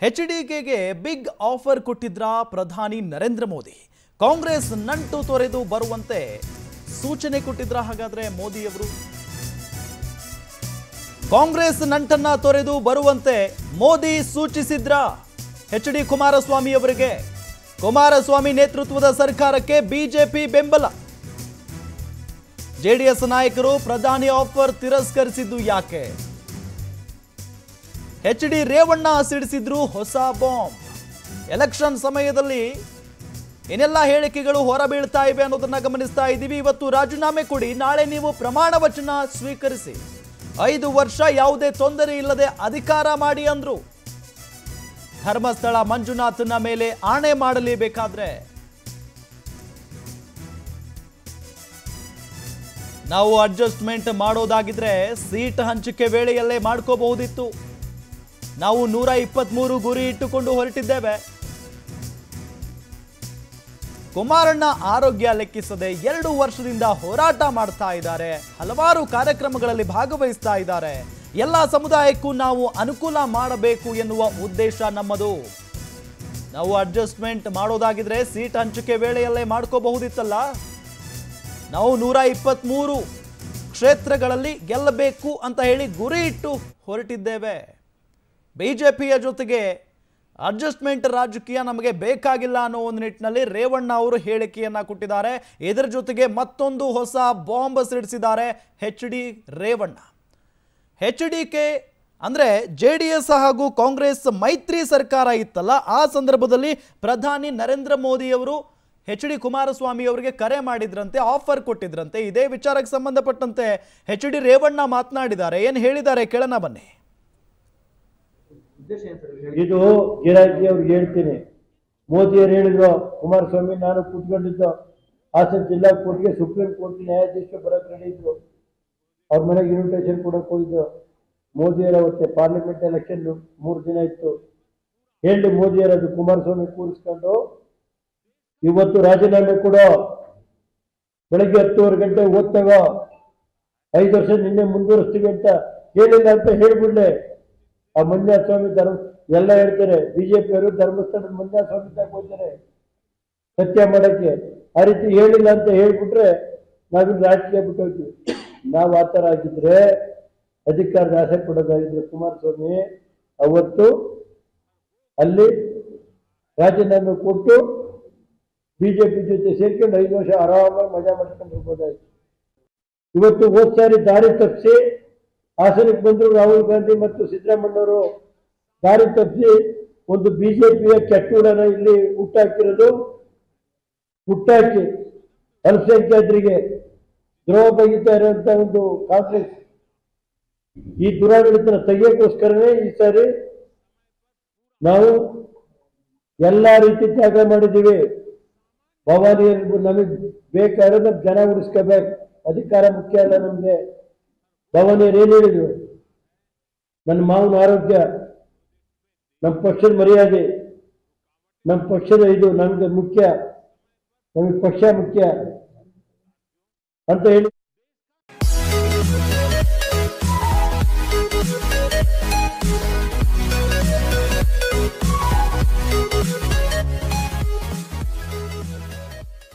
H ಡಿಕೆಗೆ big offer ಕೊಟ್ಟಿದ್ರ ಪ್ರಧಾನಿ ನರೇಂದ್ರ ಮೋದಿ ಕಾಂಗ್ರೆಸ್ ನಂಟು ತೊರೆದು ಬರುವಂತೆ ಸೂಚನೆ ಕೊಟ್ಟಿದ್ರ ಹಾಗಾದ್ರೆ ಮೋದಿಯವರು ಕಾಂಗ್ರೆಸ್ ನಂಟನ್ನ ತೊರೆದು ಬರುವಂತೆ ಮೋದಿ ಸೂಚಿಸಿದ್ರ ಎಚ್ ಡಿ ಕುಮಾರಸ್ವಾಮಿ ಅವರಿಗೆ ಕುಮಾರಸ್ವಾಮಿ ನೇತೃತ್ವದ ಸರ್ಕಾರಕ್ಕೆ ಬಿಜೆಪಿ ಬೆಂಬಲ ಜೆಡಿಎಸ್ ನಾಯಕರು ಪ್ರಧಾನಿ ಆಫರ್ ತಿರಸ್ಕರಿಸಿದ್ದು ಯಾಕೆ ಎಚ್ ಡಿ ರೇವಣ್ಣ ಸಿಡಿಸಿದ್ರು ಹೊಸ ಬಾಂಬ್ ಎಲೆಕ್ಷನ್ ಸಮಯದಲ್ಲಿ ಏನೆಲ್ಲ ಹೇಳಿಕೆಗಳು ಹೊರಬೀಳ್ತಾ ಇವೆ ಅನ್ನೋದನ್ನ ಗಮನಿಸ್ತಾ ಇದ್ದೀವಿ ಇವತ್ತು ರಾಜೀನಾಮೆ ಕೊಡಿ ನಾಳೆ ನೀವು ಪ್ರಮಾಣ ವಚನ ಸ್ವೀಕರಿಸಿ ಐದು ವರ್ಷ ಯಾವುದೇ ತೊಂದರೆ ಇಲ್ಲದೆ ಅಧಿಕಾರ ಮಾಡಿ ಅಂದ್ರು ಧರ್ಮಸ್ಥಳ ಮಂಜುನಾಥನ ಮೇಲೆ ಆಣೆ ಮಾಡಲೇಬೇಕಾದ್ರೆ ನಾವು ಅಡ್ಜಸ್ಟ್ಮೆಂಟ್ ಮಾಡೋದಾಗಿದ್ರೆ ಸೀಟ್ ಹಂಚಿಕೆ ವೇಳೆಯಲ್ಲೇ ಮಾಡ್ಕೋಬಹುದಿತ್ತು ನಾವು ನೂರ ಇಪ್ಪತ್ಮೂರು ಗುರಿ ಇಟ್ಟುಕೊಂಡು ಹೊರಟಿದ್ದೇವೆ ಕುಮಾರಣ್ಣ ಆರೋಗ್ಯ ಲೆಕ್ಕಿಸದೆ ಎರಡು ವರ್ಷದಿಂದ ಹೋರಾಟ ಮಾಡ್ತಾ ಇದ್ದಾರೆ ಹಲವಾರು ಕಾರ್ಯಕ್ರಮಗಳಲ್ಲಿ ಭಾಗವಹಿಸ್ತಾ ಇದ್ದಾರೆ ಎಲ್ಲ ಸಮುದಾಯಕ್ಕೂ ನಾವು ಅನುಕೂಲ ಮಾಡಬೇಕು ಎನ್ನುವ ಉದ್ದೇಶ ನಮ್ಮದು ನಾವು ಅಡ್ಜಸ್ಟ್ಮೆಂಟ್ ಮಾಡೋದಾಗಿದ್ರೆ ಸೀಟ್ ಹಂಚಿಕೆ ವೇಳೆಯಲ್ಲೇ ಮಾಡ್ಕೋಬಹುದಿತ್ತಲ್ಲ ನಾವು ನೂರ ಇಪ್ಪತ್ತ್ಮೂರು ಕ್ಷೇತ್ರಗಳಲ್ಲಿ ಗೆಲ್ಲಬೇಕು ಅಂತ ಹೇಳಿ ಗುರಿ ಇಟ್ಟು ಹೊರಟಿದ್ದೇವೆ ಬಿಜೆಪಿಯ ಜೊತೆಗೆ ಅಡ್ಜಸ್ಟ್ಮೆಂಟ್ ರಾಜಕೀಯ ನಮಗೆ ಬೇಕಾಗಿಲ್ಲ ಅನ್ನೋ ಒಂದು ನಿಟ್ಟಿನಲ್ಲಿ ರೇವಣ್ಣ ಅವರು ಹೇಳಿಕೆಯನ್ನ ಕೊಟ್ಟಿದ್ದಾರೆ ಇದರ ಜೊತೆಗೆ ಮತ್ತೊಂದು ಹೊಸ ಬಾಂಬ್ ಸಿಡಿಸಿದ್ದಾರೆ H D Revanna H D K ಅಂದರೆ ಜೆ ಡಿ ಎಸ್ ಹಾಗೂ ಕಾಂಗ್ರೆಸ್ ಮೈತ್ರಿ ಸರ್ಕಾರ ಇತ್ತಲ್ಲ ಆ ಸಂದರ್ಭದಲ್ಲಿ ಪ್ರಧಾನಿ ನರೇಂದ್ರ ಮೋದಿಯವರು ಎಚ್ ಡಿ ಕುಮಾರಸ್ವಾಮಿ ಅವರಿಗೆ ಕರೆ ಮಾಡಿದ್ರಂತೆ ಆಫರ್ ಕೊಟ್ಟಿದ್ರಂತೆ ಇದೇ ವಿಚಾರಕ್ಕೆ ಸಂಬಂಧಪಟ್ಟಂತೆ ಎಚ್ ಡಿ ರೇವಣ್ಣ ಮಾತನಾಡಿದ್ದಾರೆ ಏನು ಹೇಳಿದ್ದಾರೆ ಕೇಳೋಣ ಬನ್ನಿ ಇದು ಗಿರಾಕಿ ಅವ್ರಿಗೆ ಹೇಳ್ತೀನಿ ಮೋದಿಯವರು ಹೇಳಿದ್ರು ಕುಮಾರಸ್ವಾಮಿ ನಾನು ಕೂತ್ಕೊಂಡಿದ್ದು ಹಾಸನ ಜಿಲ್ಲಾ ಕೋರ್ಟ್ಗೆ ಸುಪ್ರೀಂ ಕೋರ್ಟ್ ನ್ಯಾಯಾಧೀಶರು ಬರೋಕೆ ರೆಡಿ ಇದ್ರು ಅವ್ರ ಮನೆಗೆ ಇನ್ವಿಟೇಷನ್ ಕೊಡಕ್ಕೆ ಹೋಗಿದ್ದು ಮೋದಿಯವರು ಅವತ್ತೆ ಪಾರ್ಲಿಮೆಂಟ್ ಎಲೆಕ್ಷನ್ ಮೂರು ದಿನ ಇತ್ತು ಹೇಳಿ ಮೋದಿಯವರು ಅದು ಕುಮಾರಸ್ವಾಮಿ ಕೂರಿಸ್ಕೊಂಡು ಇವತ್ತು ರಾಜೀನಾಮೆ ಕೊಡೋ ಬೆಳಗ್ಗೆ ಹತ್ತುವರೆ ಗಂಟೆ ಓದ್ತಾಗೋ ಐದು ವರ್ಷ ನಿನ್ನೆ ಮುಂದುವರಿಸ್ತೀವಿ ಅಂತ ಹೇಳಿಲ್ಲ ಅಂತ ಹೇಳ್ಬಿಡ್ಲೆ ಆ ಮಂಜುನಾಥ ಸ್ವಾಮಿ ಧರ್ಮ ಎಲ್ಲ ಹೇಳ್ತಾರೆ ಬಿಜೆಪಿಯವರು ಧರ್ಮಸ್ಥಳದ ಮಂಜುನಾಥ ಸ್ವಾಮಿ ತಗ ಹೋಗ್ತಾರೆ ಸತ್ಯ ಮಾಡಕ್ಕೆ ಆ ರೀತಿ ಹೇಳಿಲ್ಲ ಅಂತ ಹೇಳ್ಬಿಟ್ರೆ ನಾವಿನ್ನು ರಾಜಕೀಯ ಬಿಟ್ಟು ಹೋಗ್ತೀವಿ ನಾವು ಆ ಥರ ಆಗಿದ್ರೆ ಅಧಿಕಾರದ ಆಸೆ ಪಡೋದಾಗಿದ್ರೆ ಕುಮಾರಸ್ವಾಮಿ ಅವತ್ತು ಅಲ್ಲಿ ರಾಜೀನಾಮೆ ಕೊಟ್ಟು ಬಿಜೆಪಿ ಜೊತೆ ಸೇರ್ಕೊಂಡು ಐದು ವರ್ಷ ಆರಾಮಾಗಿ ಮಜಾ ಮಾಡ್ಕೊಂಡು ಹೋಗ್ಬೋದಾಯ್ತು ಇವತ್ತು ಹೋದ್ ಸಾರಿ ದಾರಿ ತಪ್ಪಿಸಿ ಹಾಸನಕ್ಕೆ ಬಂದರು ರಾಹುಲ್ ಗಾಂಧಿ ಮತ್ತು ಸಿದ್ದರಾಮಣ್ಣವರು ದಾರಿ ತಪ್ಪಿಸಿ ಒಂದು ಬಿಜೆಪಿಯ ಕೆಟ್ಟೂಡನ ಇಲ್ಲಿ ಹುಟ್ಟಾಕಿರೋದು ಹುಟ್ಟಾಕಿ ಅಲ್ಪಸಂಖ್ಯಾತರಿಗೆ ದ್ರೋಹ ಬಗೆತಾ ಇರುವಂತ ಒಂದು ಕಾಂಗ್ರೆಸ್ ಈ ದುರಾಡಳಿತನ ತೆಗೆಯೋಕ್ಕೋಸ್ಕರನೇ ಈ ಸಾರಿ ನಾವು ಎಲ್ಲ ರೀತಿ ತ್ಯಾಗ ಮಾಡಿದ್ದೀವಿ ಭವಾನಿ ನಮಗೆ ಬೇಕಾದ್ರೆ ಜನ ಉಳಿಸ್ಕೋಬೇಕು ಅಧಿಕಾರ ಮುಖ್ಯ ಅಲ್ಲ ನಮಗೆ ಭವಾನಿಯರು ಏನು ಹೇಳಿದ್ರು ನನ್ನ ಮಾವನ ಆರೋಗ್ಯ ನಮ್ಮ ಪಕ್ಷದ ಮರ್ಯಾದೆ ನಮ್ಮ ಪಕ್ಷದ ಇದು ನಮ್ಗೆ ಮುಖ್ಯ ನಮಗೆ ಪಕ್ಷ ಮುಖ್ಯ ಅಂತ ಹೇಳಿ